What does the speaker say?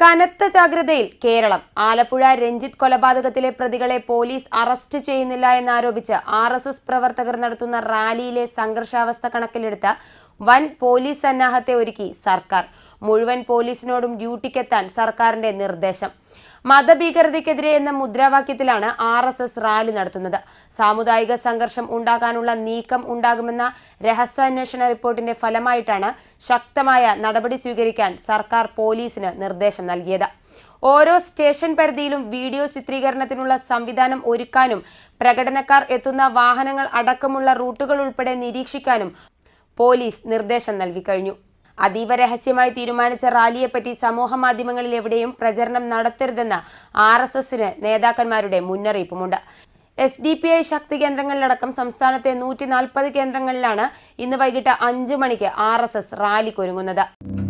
കനത്ത ജാഗ്രതയിൽ കേരളം ആലപ്പുഴ രഞ്ജിത്ത് കൊലപാതകത്തിലെ പ്രതികളെ പോലീസ് അറസ്റ്റ് ചെയ്യുന്നില്ല എന്നാരോപിച്ച് ആർ എസ് എസ് പ്രവർത്തകർ നടത്തുന്ന റാലിയിലെ സംഘർഷാവസ്ഥ കണക്കിലെടുത്ത് വൻ പോലീസ് സന്നാഹത്തെ ഒരുക്കി സർക്കാർ മുഴുവൻ പോലീസിനോടും ഡ്യൂട്ടിക്കെത്താൻ സർക്കാരിന്റെ നിർദ്ദേശം മതഭീകരതയ്ക്കെതിരെ എന്ന മുദ്രാവാക്യത്തിലാണ് ആർ എസ് എസ് റാലി നടത്തുന്നത് സാമുദായിക സംഘർഷം ഉണ്ടാകാനുള്ള നീക്കം ഉണ്ടാകുമെന്ന രഹസ്യാന്വേഷണ റിപ്പോർട്ടിന്റെ ഫലമായിട്ടാണ് ശക്തമായ നടപടി സ്വീകരിക്കാൻ സർക്കാർ പോലീസിന് നിർദ്ദേശം നൽകിയത് ഓരോ സ്റ്റേഷൻ പരിധിയിലും വീഡിയോ ചിത്രീകരണത്തിനുള്ള സംവിധാനം ഒരുക്കാനും പ്രകടനക്കാർ എത്തുന്ന വാഹനങ്ങൾ അടക്കമുള്ള റൂട്ടുകൾ ഉൾപ്പെടെ നിരീക്ഷിക്കാനും പോലീസ് നിർദ്ദേശം നൽകിക്കഴിഞ്ഞു അതീവ രഹസ്യമായി തീരുമാനിച്ച റാലിയെപ്പറ്റി സമൂഹ മാധ്യമങ്ങളിൽ എവിടെയും പ്രചരണം നടത്തരുതെന്ന് ആർ എസ് എസിന് നേതാക്കന്മാരുടെ മുന്നറിയിപ്പുമുണ്ട് എസ് ഡി പി ഐ ശക്തി കേന്ദ്രങ്ങളിലടക്കം സംസ്ഥാനത്തെ നൂറ്റി നാൽപ്പത് കേന്ദ്രങ്ങളിലാണ് ഇന്ന് വൈകിട്ട് അഞ്ചു മണിക്ക് ആർ എസ് എസ് റാലിക്കൊരുങ്ങുന്നത്